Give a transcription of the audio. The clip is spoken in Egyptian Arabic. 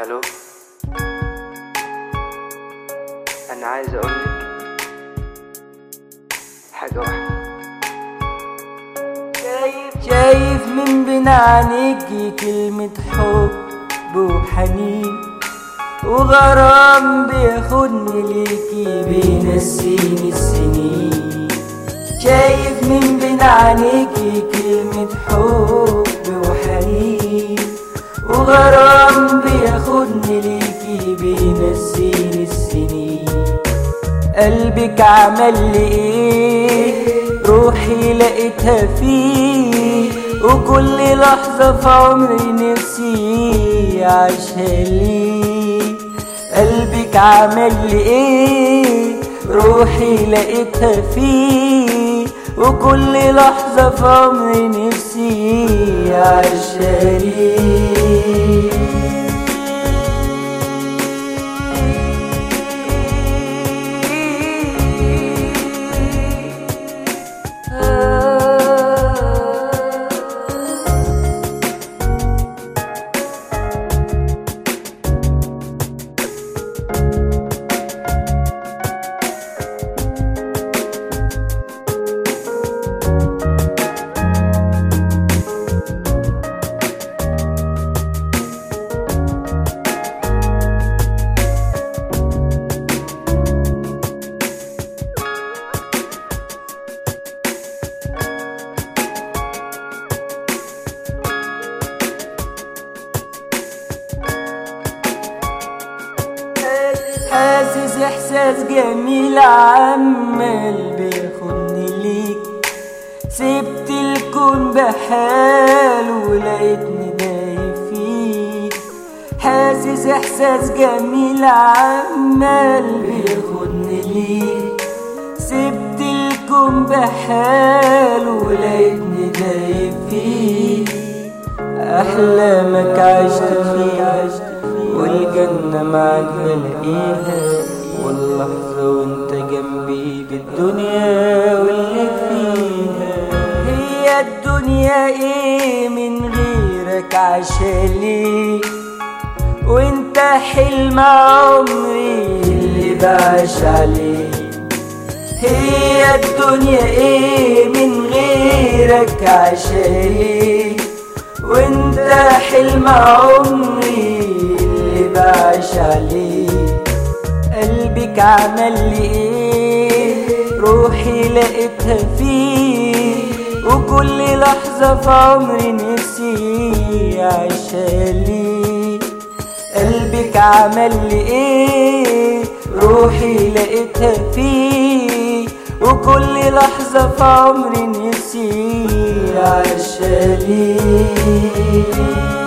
الو انا عايز اقولك حاجة واحدة شايف شايف من بين عينيكي كلمة حب وحنين وغرام بياخدني ليكي بينسيني السنين شايف من بين عينيكي كلمة حب وحنين وغرام بياخدني ليكي بينسيني السنين قلبك عمل لي ايه روحي لقيتها فيه وكل لحظة في عمري نفسي عايشها ليه قلبك عمل لي ايه روحي لقيتها فيه وكل لحظة في عمري نفسي عايشها ليه حاسس احساس جميل عمال بياخدني ليك سبت الكون بحاله ولقيتني دايب فيك حاسس احساس جميل عمال بياخدني ليك سبت الكون بحاله ولقيتني دايب فيك احلامك عشت فيها والجنة معاك بلاقيها واللحظة وانت جنبي بالدنيا واللي فيها هي الدنيا ايه من غيرك عشالي وانت حلم عمري اللي بعيش عليه هي الدنيا ايه من غيرك عشالي وانت حلم عمري اللي بعيش عليه قلبك عمل لي ايه روحي لقيتها فيه وكل لحظة في عمري نفسي عايشة ليه قلبك عمل لي ايه روحي لقيتها فيه وكل لحظة في عمري نفسي عايشة ليه